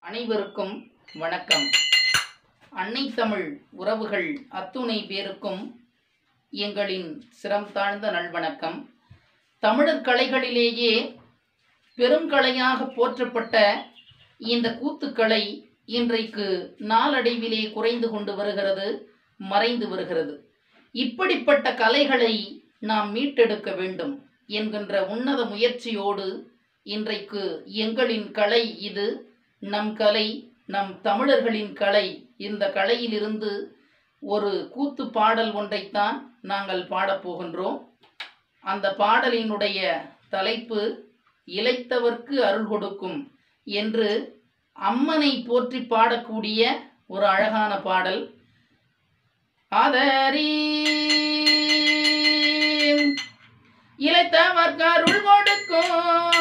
அனைவருக்கும் வணக்கம் அன்னை தமிழ் உறவுகள் அத்துணை பேருக்கும் எங்களின் சிரம் தாழ்ந்த நல்வணக்கம் தமிழர் கலைகளிலேயே பெருங்கலையாக போற்றப்பட்ட இந்த கூத்துக்கலை இன்றைக்கு நாளடைவிலே குறைந்து கொண்டு வருகிறது மறைந்து வருகிறது இப்படிப்பட்ட கலைகளை நாம் மீட்டெடுக்க வேண்டும் என்கின்ற உன்னத முயற்சியோடு இன்றைக்கு எங்களின் கலை இது நம் கலை நம் தமிழர்களின் கலை இந்த கலையிலிருந்து ஒரு கூத்து பாடல் ஒன்றைத்தான் நாங்கள் பாடப்போகின்றோம் அந்த பாடலினுடைய தலைப்பு இளைத்தவர்க்கு அருள் கொடுக்கும் என்று அம்மனை போற்றி பாடக்கூடிய ஒரு அழகான பாடல் ஆதரி இளைத்தவர்க்கு அருள் கொடுக்கும்